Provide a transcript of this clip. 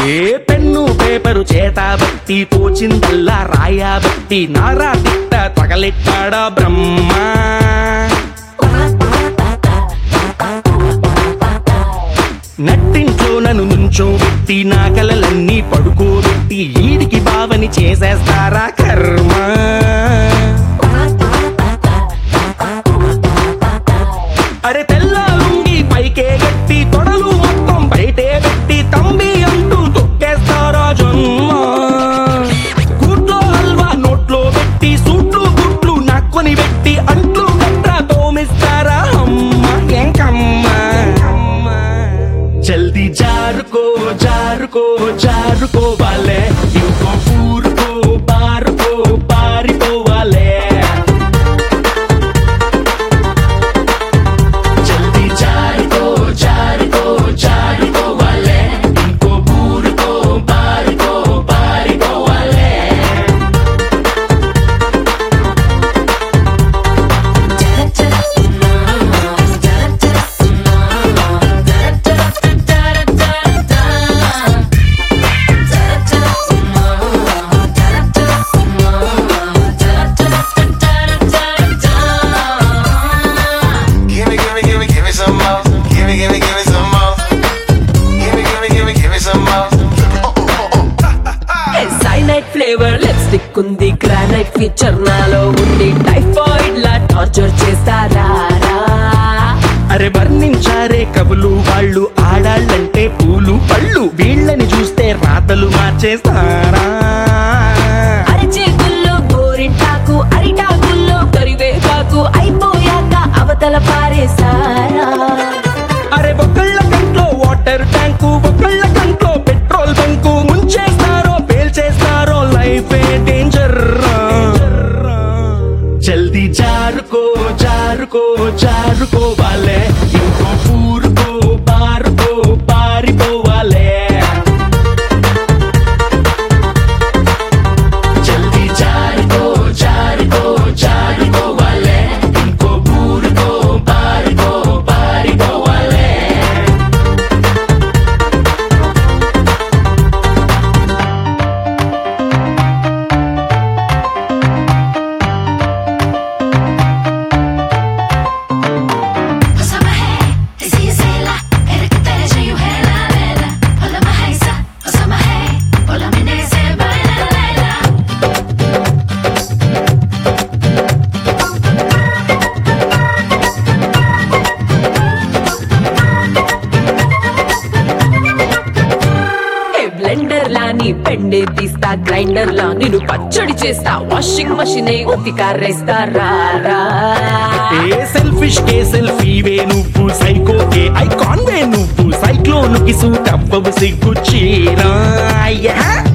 ఏ pen paper చేత బట్టి తోచిందల్లా రాయబట్టి నారా తిట్ట తగలెట్టాడా బ్రహ్మ నట్టింట్లో నన్ను నుంచోబెట్టి నా కలలన్నీ పడుకోబెట్టి ఈడికి బావని చేసేస్తారా కర్మ అరే తెల్ల లుంగి పైకే గట్టి తొడలు మొత్తం బయటే పెట్టి తంబి అంటూ తొక్కేస్తారా జన్మ కూట్లో హల్వా నోట్లో పెట్టి సూట్లు గుట్లు నక్కుని పెట్టి అంట్లు గట్ర తోమిస్తారా అమ్మ ఎంకమ్మ జల్దీ జారుకో జారుకో జారుకోవాలే ఇంకో ఊరుకో బారుకో పారిపోవాలే జల్దీ జారుకో జారుకో జారుకోవాలే ఇంకో ఊరుకో బారుకో పారిపోవాలే Give me, give me, give me, give me some more. Give me, give me, give me some more. Give me, give me, give me, give me some more. Cyanide flavour lipstick ఉంది granite feature నాలో ఉంది typhoid లా torture చేస్తారా అరే వర్ణించారే కవులు వాళ్ళు ఆడాళ్ళంటే పూలు పళ్ళు వీళ్ళని చూస్తే రాతలు మార్చేస్తారా అరిచేతుల్లో గోరింటాకు అరిటాకుల్లో కరివేపాకు అయిపోయాక అవతల పారేసారా అరే ఒకళ్ళ కంట్లో వాటర్ ట్యాంకు ఒకళ్ళ కంట్లో పెట్రోల్ బంకు ముంచేస్తారో పేల్చేస్తారో లైఫ్ డేంజర్ జల్దీ జారుకో జారుకో జారుకోవాలే ఇంకో ఊరుకో పారుకో పారిపోవాలే జల్దీ జారుకో జారుకో జారుకోవాలే ఇంకో ఊరుకో పారుకో పారిపోవాలే Osama hey, isi isela, era que te eche you hey la lela. Hola mahaisa, Osama hey, hola mine se baila lela. Blender లా నీ పెండే తీస్తా గ్రైండర్ లా నేను పచ్చడి చేస్తా వాషింగ్ మషిన్ ఉతికారేస్తారా ఏ సెల్ఫిష్ కే సెల్ఫీవే నువ్వు సైకో కే ఐకాన్ వే నువ్వు సైక్లోన్ కి సూట్ అవ్వవు సిగ్గు చీరా